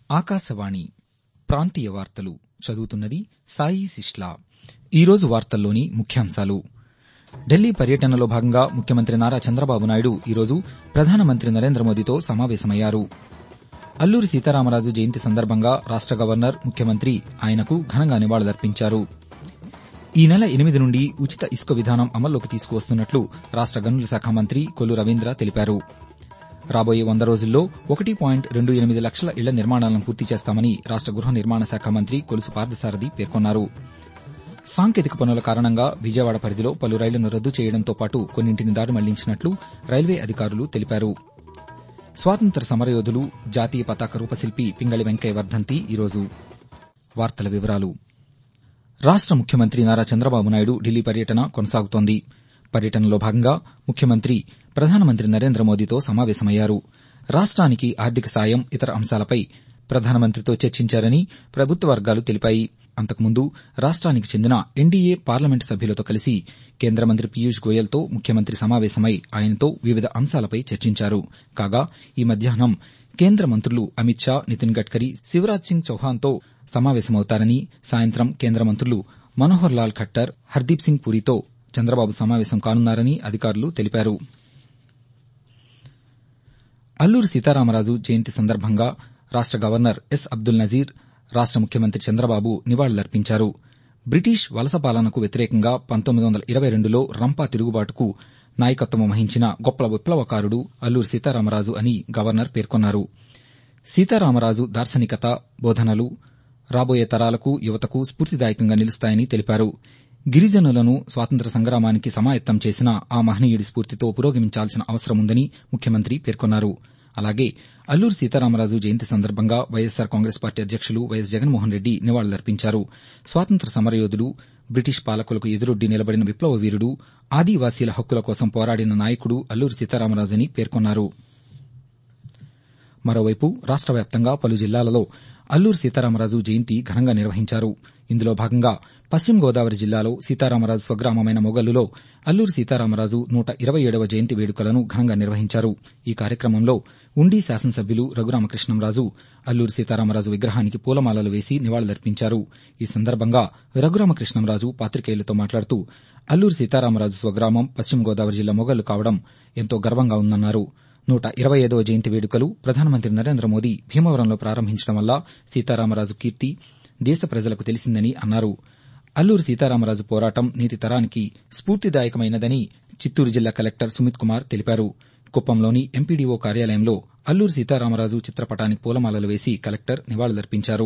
ఆకాశవాణి ప్రాంతీయ వార్తలు చదువుతున్నది సాయి సిష్లా ఈరోజు వార్తల్లోని ముఖ్యాంశాలు ఢిల్లీ పర్యటనలో భాగంగా ముఖ్యమంత్రి నారా చంద్రబాబు నాయుడు ఈరోజు ప్రధానమంత్రి నరేంద్ర మోదీతో సమావేశమయ్యారు అల్లూరి సీతారామరాజు జయంతి సందర్భంగా రాష్ట గవర్నర్ ముఖ్యమంత్రి ఆయనకు ఘనంగా నివాళులర్పించారు ఈ నెల ఎనిమిది నుండి ఉచిత ఇసుక విధానం అమల్లోకి తీసుకువస్తున్నట్లు రాష్ట గనుల శాఖ మంత్రి కొల్లు రవీంద్ర తెలిపారు రాబోయే వంద రోజుల్లో ఒకటి పాయింట్ రెండు ఎనిమిది లక్షల ఇళ్ల నిర్మాణాలను పూర్తి చేస్తామని రాష్ట గృహ నిర్మాణ శాఖ మంత్రి కొలుసు పార్థసారథి పేర్కొన్నారు సాంకేతిక పనుల కారణంగా విజయవాడ పరిధిలో పలు రైళ్లను రద్దు చేయడంతో పాటు కొన్నింటిని దారి మళ్లించినట్లు రైల్వే అధికారులు తెలిపారు స్వాతంత్ర సమరయోధులు జాతీయ పతాక రూపశిల్పి పింగళి వెంకయ్య వర్దంతి ఈరోజు వార్తల వివరాలు రాష్ట ముఖ్యమంత్రి నారా చంద్రబాబు నాయుడు ఢిల్లీ పర్యటన కొనసాగుతోంది పర్యటనలో భాగంగా ముఖ్యమంత్రి ప్రధానమంత్రి నరేంద్ర మోదీతో సమావేశమయ్యారు రాష్ట్రానికి ఆర్థిక సాయం ఇతర అంశాలపై ప్రధానమంత్రితో చర్చించారని ప్రభుత్వ వర్గాలు తెలిపాయి అంతకుముందు రాష్ట్రానికి చెందిన ఎన్డీఏ పార్లమెంటు సభ్యులతో కలిసి కేంద్ర మంత్రి పీయూష్ గోయల్తో ముఖ్యమంత్రి సమావేశమై ఆయనతో వివిధ అంశాలపై చర్చించారు కాగా ఈ మధ్యాహ్నం కేంద్ర మంత్రులు అమిత్ షా నితిన్ గడ్కరీ శివరాజ్ సింగ్ చౌహాన్తో సమావేశమవుతారని సాయంత్రం కేంద్ర మంత్రులు మనోహర్ లాల్ ఖట్టర్ హర్దీప్ సింగ్ పూరితో చంద్రబాబు సమావేశం కానున్నారని అధికారులు తెలిపారు అల్లూరి సీతారామరాజు జయంతి సందర్భంగా రాష్ట గవర్నర్ ఎస్ అబ్దుల్ నజీర్ రాష్ట ముఖ్యమంత్రి చంద్రబాబు నివాళులర్పించారు బ్రిటిష్ వలస పాలనకు వ్యతిరేకంగా పంతొమ్మిది వందల ఇరవై రెండులో రంపా తిరుగుబాటుకు నాయకత్వం వహించిన గొప్ప విప్లవకారుడు అల్లూరి సీతారామరాజు అని గవర్నర్ పేర్కొన్నారు సీతారామరాజు దార్శనికత బోధనలు రాబోయే తరాలకు యువతకు స్ఫూర్తిదాయకంగా నిలుస్తాయని తెలిపారు గిరిజనులను స్వాతంత్ర సంగ్రామానికి సమాయత్తం చేసిన ఆ మహనీయుడి స్ఫూర్తితో పురోగమించాల్సిన అవసరముందని ముఖ్యమంత్రి పేర్కొన్నారు అలాగే అల్లూరి సీతారామరాజు జయంతి సందర్భంగా వైఎస్సార్ కాంగ్రెస్ పార్టీ అధ్యక్షులు వైఎస్ జగన్మోహన్ రెడ్డి నివాళులర్పించారు స్వాతంత్ర సమరయోధుడు బ్రిటిష్ పాలకులకు ఎదురొడ్డి నిలబడిన విప్లవ వీరుడు ఆదివాసీల హక్కుల కోసం పోరాడిన నాయకుడు అల్లూరి సీతారామరాజు అని పేర్కొన్నారు మరోవైపు రాష్ట వ్యాప్తంగా పలు జిల్లాలలో అల్లూరి సీతారామరాజు జయంతి ఘనంగా నిర్వహించారు ఇందులో భాగంగా పశ్చిమ గోదావరి జిల్లాలో సీతారామరాజు స్వగ్రామమైన మొగల్లులో అల్లూరి సీతారామరాజు నూట ఇరవై ఏడవ జయంతి వేడుకలను ఘనంగా నిర్వహించారు ఈ కార్యక్రమంలో ఉండి శాసనసభ్యులు రఘురామకృష్ణంరాజు అల్లూరి సీతారామరాజు విగ్రహానికి పూలమాలలు వేసి నివాళులర్పించారు ఈ సందర్భంగా రఘురామకృష్ణంరాజు పాతికేయులతో మాట్లాడుతూ అల్లూరి సీతారామరాజు స్వగ్రామం పశ్చిమ గోదావరి జిల్లా మొగల్లు కావడం ఎంతో గర్వంగా ఉందన్నారు నూట ఇరవై ఐదవ జయంతి వేడుకలు ప్రధానమంత్రి నరేంద్ర మోదీ భీమవరంలో ప్రారంభించడం వల్ల సీతారామరాజు కీర్తి దేశ ప్రజలకు తెలిసిందని అన్నారు అల్లూరి సీతారామరాజు పోరాటం నేటి తరానికి స్ఫూర్తిదాయకమైనదని చిత్తూరు జిల్లా కలెక్టర్ సుమిత్ కుమార్ తెలిపారు కుప్పంలోని ఎంపీడీఓ కార్యాలయంలో అల్లూరి సీతారామరాజు చిత్రపటానికి పూలమాలలు వేసి కలెక్టర్ నివాళులర్పించారు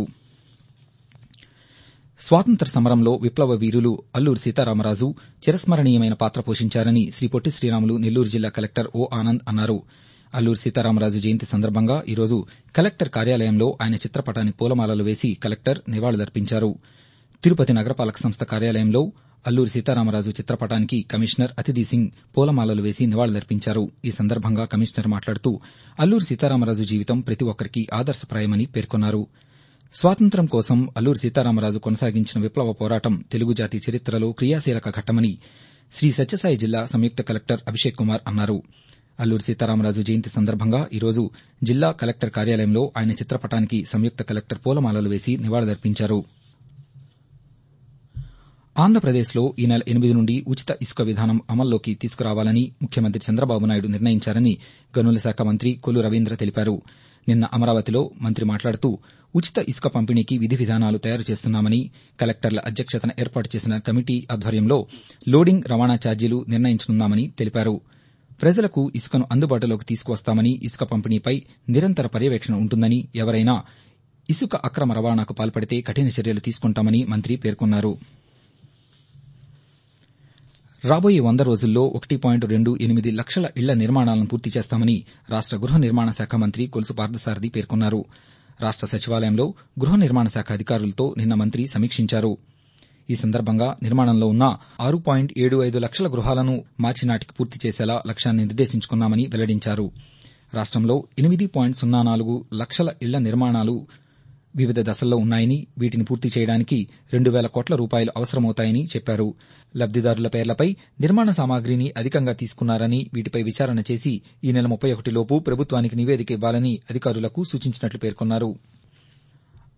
స్వాతంత్ర సమరంలో విప్లవ వీరులు అల్లూరి సీతారామరాజు చిరస్మరణీయమైన పాత్ర పోషించారని శ్రీ పొట్టి శ్రీరాములు నెల్లూరు జిల్లా కలెక్టర్ ఓ ఆనంద్ అన్నారు అల్లూరి సీతారామరాజు జయంతి సందర్భంగా ఈరోజు కలెక్టర్ కార్యాలయంలో ఆయన చిత్రపటానికి పూలమాలలు వేసి కలెక్టర్ నివాళులర్పించారు తిరుపతి నగరపాలక సంస్థ కార్యాలయంలో అల్లూరి సీతారామరాజు చిత్రపటానికి కమిషనర్ అతిథి సింగ్ పూలమాలలు వేసి నివాళులర్పించారు ఈ సందర్భంగా కమిషనర్ మాట్లాడుతూ అల్లూరి సీతారామరాజు జీవితం ప్రతి ఒక్కరికి ఆదర్శప్రాయమని పేర్కొన్నారు స్వాతంత్ర్యం కోసం అల్లూరి సీతారామరాజు కొనసాగించిన విప్లవ పోరాటం తెలుగు జాతి చరిత్రలో క్రియాశీలక ఘట్టమని శ్రీ సత్యసాయి జిల్లా సంయుక్త కలెక్టర్ అభిషేక్ కుమార్ అన్నారు అల్లూరి సీతారామరాజు జయంతి సందర్భంగా ఈరోజు జిల్లా కలెక్టర్ కార్యాలయంలో ఆయన చిత్రపటానికి సంయుక్త కలెక్టర్ పూలమాలలు వేసి నివాళులర్పించారు ఆంధ్రప్రదేశ్లో ఈ నెల ఎనిమిది నుండి ఉచిత ఇసుక విధానం అమల్లోకి తీసుకురావాలని ముఖ్యమంత్రి చంద్రబాబు నాయుడు నిర్ణయించారని గనుల శాఖ మంత్రి కొల్లు రవీంద్ర తెలిపారు నిన్న అమరావతిలో మంత్రి మాట్లాడుతూ ఉచిత ఇసుక పంపిణీకి విధి విధానాలు తయారు చేస్తున్నామని కలెక్టర్ల అధ్యక్షతన ఏర్పాటు చేసిన కమిటీ ఆధ్వర్యంలో లోడింగ్ రవాణా ఛార్జీలు నిర్ణయించనున్నామని తెలిపారు ప్రజలకు ఇసుకను అందుబాటులోకి తీసుకువస్తామని ఇసుక పంపిణీపై నిరంతర పర్యవేక్షణ ఉంటుందని ఎవరైనా ఇసుక అక్రమ రవాణాకు పాల్పడితే కఠిన చర్యలు తీసుకుంటామని మంత్రి పేర్కొన్నారు రాబోయే వంద రోజుల్లో ఒకటి పాయింట్ రెండు ఎనిమిది లక్షల ఇళ్ల నిర్మాణాలను పూర్తి చేస్తామని రాష్ట గృహ నిర్మాణ శాఖ మంత్రి కొలుసు పార్థసారథి పేర్కొన్నారు రాష్ట సచివాలయంలో గృహ నిర్మాణ శాఖ అధికారులతో నిన్న మంత్రి సమీక్షించారు ఈ సందర్భంగా నిర్మాణంలో ఉన్న ఆరు పాయింట్ ఏడు ఐదు లక్షల గృహాలను మార్చి నాటికి పూర్తి చేసేలా లక్ష్యాన్ని నిర్దేశించుకున్నామని వెల్లడించారు రాష్టంలో ఎనిమిది పాయింట్ సున్నా నాలుగు లక్షల ఇళ్ల నిర్మాణాలు వివిధ దశల్లో ఉన్నాయని వీటిని పూర్తి చేయడానికి రెండు వేల కోట్ల రూపాయలు అవసరమవుతాయని చెప్పారు లబ్దిదారుల పేర్లపై నిర్మాణ సామాగ్రిని అధికంగా తీసుకున్నారని వీటిపై విచారణ చేసి ఈ నెల ముప్పై ఒకటిలోపు ప్రభుత్వానికి నివేదిక ఇవ్వాలని అధికారులకు సూచించినట్లు పేర్కొన్నారు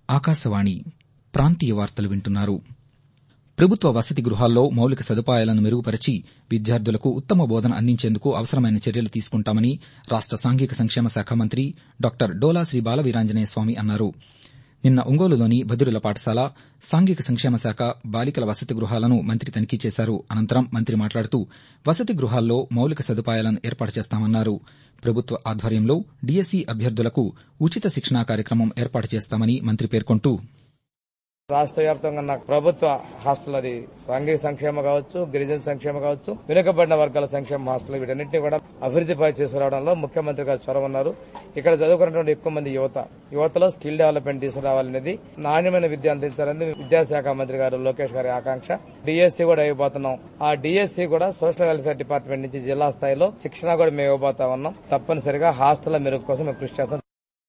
ఆకాశవాణి ప్రాంతీయ వార్తలు వింటున్నారు ప్రభుత్వ వసతి గృహాల్లో మౌలిక సదుపాయాలను మెరుగుపరిచి విద్యార్థులకు ఉత్తమ బోధన అందించేందుకు అవసరమైన చర్యలు తీసుకుంటామని రాష్ట సాంఘిక సంక్షేమ శాఖ మంత్రి డాక్టర్ డోలా శ్రీ బాలవీరాంజనేయ స్వామి అన్నారు నిన్న ఒంగోలులోని బదిరుల పాఠశాల సాంఘిక సంక్షేమ శాఖ బాలికల వసతి గృహాలను మంత్రి తనిఖీ చేశారు అనంతరం మంత్రి మాట్లాడుతూ వసతి గృహాల్లో మౌలిక సదుపాయాలను ఏర్పాటు చేస్తామన్నారు ప్రభుత్వ ఆధ్వర్యంలో డీఎస్సీ అభ్యర్థులకు ఉచిత శిక్షణా కార్యక్రమం ఏర్పాటు చేస్తామని మంత్రి పేర్కొంటూ రాష్ట్ర వ్యాప్తంగా ఉన్న ప్రభుత్వ హాస్టల్ అది సాంఘిక సంక్షేమ కావచ్చు గిరిజన సంక్షేమ కావచ్చు వెనుకబడిన వర్గాల సంక్షేమ హాస్టల్ వీటన్నింటినీ కూడా అభివృద్దిపై తీసుకురావడంలో ముఖ్యమంత్రి గారు చొరవ ఉన్నారు ఇక్కడ చదువుకున్నటువంటి ఎక్కువ మంది యువత యువతలో స్కిల్ డెవలప్మెంట్ తీసుకురావాలనేది నాణ్యమైన విద్య అందించాలనేది విద్యాశాఖ మంత్రి గారు లోకేష్ గారి ఆకాంక్ష డిఎస్సీ కూడా ఇవ్వబోతున్నాం ఆ డిఎస్సీ కూడా సోషల్ వెల్ఫేర్ డిపార్ట్మెంట్ నుంచి జిల్లా స్థాయిలో శిక్షణ కూడా మేము ఇవ్వబోతా ఉన్నాం తప్పనిసరిగా హాస్టల్ మెరుగు కోసం మేము కృషి చేస్తాం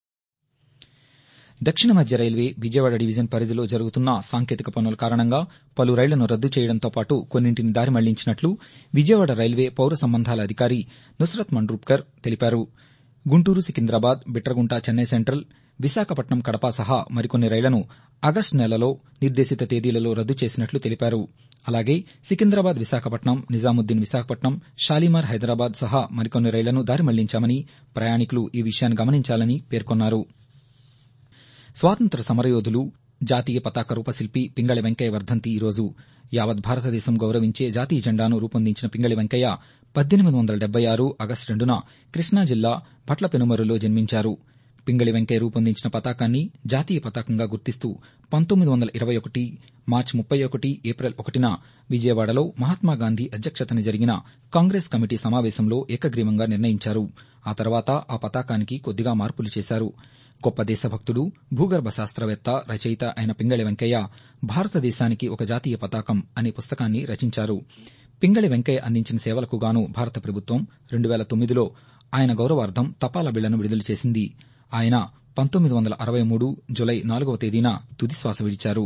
దక్షిణ మధ్య రైల్వే విజయవాడ డివిజన్ పరిధిలో జరుగుతున్న సాంకేతిక పనుల కారణంగా పలు రైళ్లను రద్దు చేయడంతో పాటు కొన్నింటిని దారి మళ్లించినట్లు విజయవాడ రైల్వే పౌర సంబంధాల అధికారి నుస్రత్ మండ్రూప్కర్ తెలిపారు గుంటూరు సికింద్రాబాద్ బిట్రగుంట చెన్నై సెంట్రల్ విశాఖపట్నం కడప సహా మరికొన్ని రైళ్లను ఆగస్టు నెలలో నిర్దేశిత తేదీలలో రద్దు చేసినట్లు తెలిపారు అలాగే సికింద్రాబాద్ విశాఖపట్నం నిజాముద్దీన్ విశాఖపట్నం షాలీమార్ హైదరాబాద్ సహా మరికొన్ని రైళ్లను దారి మళ్లించామని ప్రయాణికులు ఈ విషయాన్ని గమనించాలని పేర్కొన్నారు స్వాతంత్ర సమరయోధులు జాతీయ పతాక రూపశిల్పి పింగళి వెంకయ్య వర్ధంతి ఈరోజు యావత్ భారతదేశం గౌరవించే జాతీయ జెండాను రూపొందించిన పింగళి వెంకయ్య పద్దెనిమిది వందల డెబ్బై ఆరు ఆగస్టు రెండున కృష్ణా జిల్లా భట్ల పెనుమరులో జన్మించారు పింగళి వెంకయ్య రూపొందించిన పతాకాన్ని జాతీయ పతాకంగా గుర్తిస్తూ పంతొమ్మిది వందల ఇరవై ఒకటి మార్చి ముప్పై ఒకటి ఏప్రిల్ ఒకటిన విజయవాడలో మహాత్మాగాంధీ అధ్యక్షతన జరిగిన కాంగ్రెస్ కమిటీ సమావేశంలో ఏకగ్రీవంగా నిర్ణయించారు ఆ తర్వాత ఆ పతాకానికి కొద్దిగా మార్పులు చేశారు గొప్ప దేశభక్తుడు భూగర్భ శాస్త్రవేత్త రచయిత అయిన పింగళి వెంకయ్య భారతదేశానికి ఒక జాతీయ పతాకం అనే పుస్తకాన్ని రచించారు పింగళి వెంకయ్య అందించిన సేవలకు గాను భారత ప్రభుత్వం రెండు వేల తొమ్మిదిలో ఆయన గౌరవార్థం తపాలా బిళ్లను విడుదల చేసింది ఆయన పంతొమ్మిది వందల అరవై మూడు జులై నాలుగవ తేదీన తుదిశ్వాస విడిచారు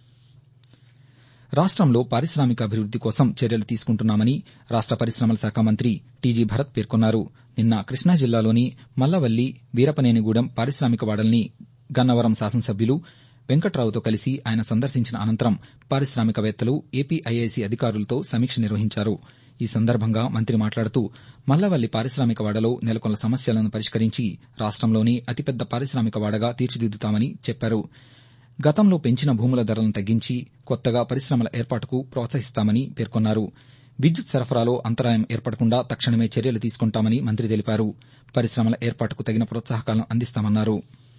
రాష్టంలో పారిశ్రామిక అభివృద్ది కోసం చర్యలు తీసుకుంటున్నామని రాష్ట పరిశ్రమల శాఖ మంత్రి టీజీ భరత్ పేర్కొన్నారు నిన్న కృష్ణా జిల్లాలోని మల్లవల్లి వీరపనేనిగూడెం పారిశ్రామిక వాడల్ని గన్నవరం శాసనసభ్యులు వెంకట్రావుతో కలిసి ఆయన సందర్శించిన అనంతరం పారిశ్రామికవేత్తలు ఏపీఐఐసీ అధికారులతో సమీక్ష నిర్వహించారు ఈ సందర్భంగా మంత్రి మాట్లాడుతూ మల్లవల్లి పారిశ్రామిక వాడలో నెలకొన్న సమస్యలను పరిష్కరించి రాష్టంలోని అతిపెద్ద పారిశ్రామిక వాడగా తీర్చిదిద్దుతామని చెప్పారు గతంలో పెంచిన భూముల ధరలను తగ్గించి కొత్తగా పరిశ్రమల ఏర్పాటుకు ప్రోత్సహిస్తామని పేర్కొన్నారు విద్యుత్ సరఫరాలో అంతరాయం ఏర్పడకుండా తక్షణమే చర్యలు తీసుకుంటామని మంత్రి తెలిపారు పరిశ్రమల ఏర్పాటుకు తగిన ప్రోత్సాహకాలను అందిస్తామన్నారు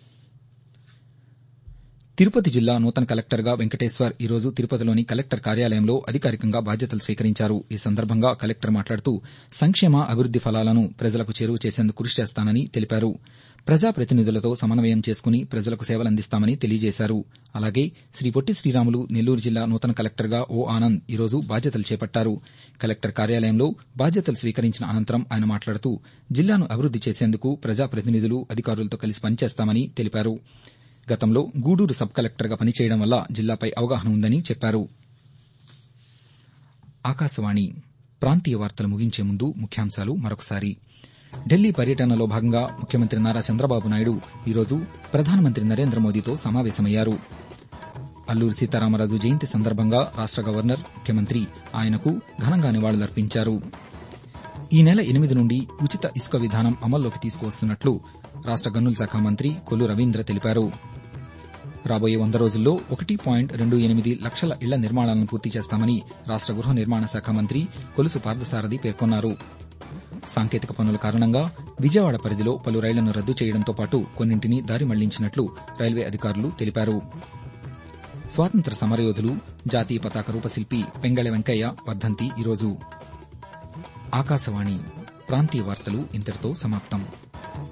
తిరుపతి జిల్లా నూతన కలెక్టర్గా వెంకటేశ్వర్ ఈరోజు తిరుపతిలోని కలెక్టర్ కార్యాలయంలో అధికారికంగా బాధ్యతలు స్వీకరించారు ఈ సందర్భంగా కలెక్టర్ మాట్లాడుతూ సంక్షేమ అభివృద్ది ఫలాలను ప్రజలకు చేరువ చేసేందుకు కృషి చేస్తానని తెలిపారు ప్రజాప్రతినిధులతో సమన్వయం చేసుకుని ప్రజలకు సేవలందిస్తామని తెలియజేశారు అలాగే శ్రీ పొట్టి శ్రీరాములు నెల్లూరు జిల్లా నూతన కలెక్టర్గా ఓ ఆనంద్ ఈరోజు బాధ్యతలు చేపట్టారు కలెక్టర్ కార్యాలయంలో బాధ్యతలు స్వీకరించిన అనంతరం ఆయన మాట్లాడుతూ జిల్లాను అభివృద్ది చేసేందుకు ప్రజాప్రతినిధులు అధికారులతో కలిసి పనిచేస్తామని తెలిపారు గతంలో గూడూరు సబ్ కలెక్టర్గా పనిచేయడం వల్ల జిల్లాపై అవగాహన ఉందని చెప్పారు ఆకాశవాణి ప్రాంతీయ వార్తలు ముగించే ముందు ముఖ్యాంశాలు మరొకసారి ఢిల్లీ పర్యటనలో భాగంగా ముఖ్యమంత్రి నారా చంద్రబాబు నాయుడు ఈరోజు ప్రధానమంత్రి నరేంద్ర మోదీతో సమావేశమయ్యారు అల్లూరి సీతారామరాజు జయంతి సందర్భంగా రాష్ట గవర్నర్ ముఖ్యమంత్రి ఆయనకు ఘనంగా నివాళులర్పించారు ఈ నెల ఎనిమిది నుండి ఉచిత ఇసుక విధానం అమల్లోకి తీసుకువస్తున్నట్లు రాష్ట గనుల శాఖ మంత్రి కొల్లు రవీంద్ర తెలిపారు రాబోయే వంద రోజుల్లో ఒకటి పాయింట్ రెండు ఎనిమిది లక్షల ఇళ్ల నిర్మాణాలను పూర్తి చేస్తామని రాష్ట గృహ నిర్మాణ శాఖ మంత్రి కొలుసు పార్థసారథి పేర్కొన్నారు సాంకేతిక పనుల కారణంగా విజయవాడ పరిధిలో పలు రైళ్లను రద్దు చేయడంతో పాటు కొన్నింటిని దారి మళ్లించినట్లు రైల్వే అధికారులు తెలిపారు స్వాతంత్ర సమరయోధులు జాతీయ పతాక రూపశిల్పి పెంగళ వెంకయ్య వర్ధంతి ఈరోజు ఆకాశవాణి ప్రాంతీయ వార్తలు ఇంతటితో సమాప్తం